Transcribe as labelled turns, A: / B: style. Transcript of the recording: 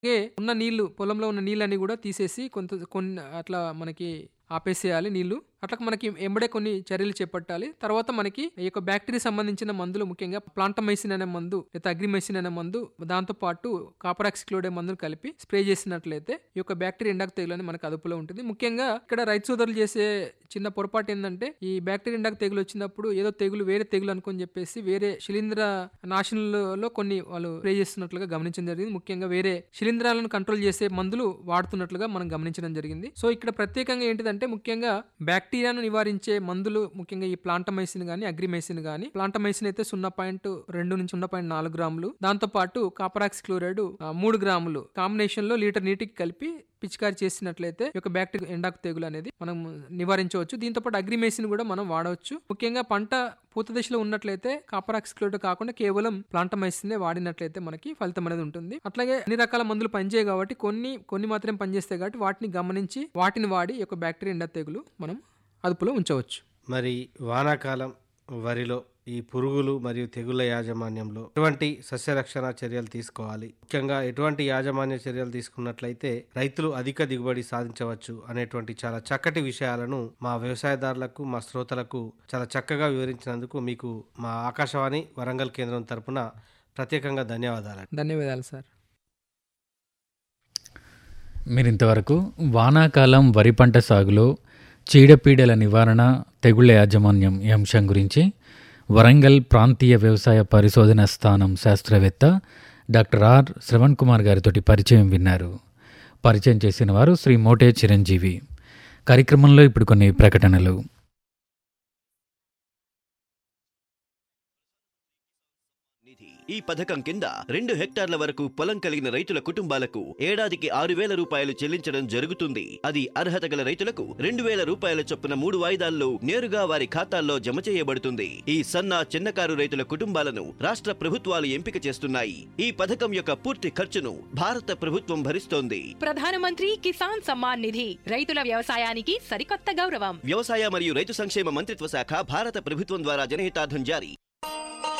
A: అలాగే ఉన్న నీళ్లు పొలంలో ఉన్న నీళ్ళని కూడా తీసేసి కొంత కొన్ని అట్లా మనకి ఆపేసేయాలి నీళ్లు అట్లా మనకి ఎంబడే కొన్ని చర్యలు చేపట్టాలి తర్వాత మనకి ఈ యొక్క బ్యాక్టీరియా సంబంధించిన మందులు ముఖ్యంగా ప్లాంటమైసిన్ అనే మందు లేదా అగ్రిమైసిన్ అనే మందు దాంతో పాటు కాపరాక్సిక్లోడే మందును కలిపి స్ప్రే చేసినట్లయితే ఈ యొక్క బ్యాక్టీరియా ఎండాకు తెగులు అని మనకు అదుపులో ఉంటుంది ముఖ్యంగా ఇక్కడ రైతు సోదరులు చేసే చిన్న పొరపాటు ఏంటంటే ఈ బ్యాక్టీరియా ఎండాకు తెగులు వచ్చినప్పుడు ఏదో తెగులు వేరే తెగులు అనుకొని చెప్పేసి వేరే శిలీంధ్ర నాశనంలో కొన్ని వాళ్ళు స్ప్రే చేస్తున్నట్లుగా గమనించడం జరిగింది ముఖ్యంగా వేరే శిలీంధ్రాలను కంట్రోల్ చేసే మందులు వాడుతున్నట్లుగా మనం గమనించడం జరిగింది సో ఇక్కడ ప్రత్యేకంగా ఏంటిదంటే ముఖ్యంగా బ్యాక్టీరియాను నివారించే మందులు ముఖ్యంగా ఈ ప్లాంటమైసిన్ గానీ అగ్రిమైసిన్ గానీ ప్లాంటమైసిన్ అయితే సున్నా పాయింట్ రెండు నుంచి సున్నా పాయింట్ నాలుగు గ్రాములు దాంతో పాటు కాపరాక్స్ క్లోరైడ్ మూడు గ్రాములు కాంబినేషన్ లో లీటర్ నీటికి కలిపి పిచికారి చేసినట్లయితే ఈ యొక్క బ్యాక్టీరియా ఎండాకు తెగులు అనేది మనం నివారించవచ్చు దీంతో పాటు అగ్రిమేసిన్ కూడా మనం వాడవచ్చు ముఖ్యంగా పంట పూత దశలో ఉన్నట్లయితే కాపరాక్స్ క్లోరైడ్ కాకుండా కేవలం ప్లాంటమైసిన్ వాడినట్లయితే మనకి ఫలితం అనేది ఉంటుంది అట్లాగే అన్ని రకాల మందులు పనిచేయ కాబట్టి కొన్ని కొన్ని మాత్రం పనిచేస్తాయి కాబట్టి వాటిని గమనించి వాటిని వాడి ఈ యొక్క బ్యాక్టీరియా ఎండా తెగులు మనం అదుపులో ఉంచవచ్చు
B: మరి వానాకాలం వరిలో ఈ పురుగులు మరియు తెగుళ్ళ యాజమాన్యంలో ఎటువంటి సస్యరక్షణ చర్యలు తీసుకోవాలి ముఖ్యంగా ఎటువంటి యాజమాన్య చర్యలు తీసుకున్నట్లయితే రైతులు అధిక దిగుబడి సాధించవచ్చు అనేటువంటి చాలా చక్కటి విషయాలను మా వ్యవసాయదారులకు మా శ్రోతలకు చాలా చక్కగా వివరించినందుకు మీకు మా ఆకాశవాణి వరంగల్ కేంద్రం తరపున ప్రత్యేకంగా ధన్యవాదాలు
A: ధన్యవాదాలు సార్
C: మీరు ఇంతవరకు వానాకాలం వరి పంట సాగులో చీడపీడల నివారణ తెగుళ్ల యాజమాన్యం ఈ అంశం గురించి వరంగల్ ప్రాంతీయ వ్యవసాయ పరిశోధన స్థానం శాస్త్రవేత్త డాక్టర్ ఆర్ శ్రవణ్ కుమార్ గారితోటి పరిచయం విన్నారు పరిచయం చేసిన వారు శ్రీ మోటే చిరంజీవి కార్యక్రమంలో ఇప్పుడు కొన్ని ప్రకటనలు
D: నిధి ఈ పథకం కింద రెండు హెక్టార్ల వరకు పొలం కలిగిన రైతుల కుటుంబాలకు ఏడాదికి ఆరు వేల రూపాయలు చెల్లించడం జరుగుతుంది అది అర్హత గల రైతులకు రెండు వేల రూపాయల చొప్పున మూడు వాయిదాల్లో నేరుగా వారి ఖాతాల్లో జమ చేయబడుతుంది ఈ సన్న చిన్నకారు రైతుల కుటుంబాలను రాష్ట్ర ప్రభుత్వాలు ఎంపిక చేస్తున్నాయి ఈ పథకం యొక్క పూర్తి ఖర్చును భారత ప్రభుత్వం భరిస్తోంది
E: ప్రధానమంత్రి కిసాన్ సమ్మాన్ నిధి రైతుల వ్యవసాయానికి సరికొత్త గౌరవం
D: వ్యవసాయ మరియు రైతు సంక్షేమ మంత్రిత్వ శాఖ భారత ప్రభుత్వం ద్వారా జనహితార్థం జారీ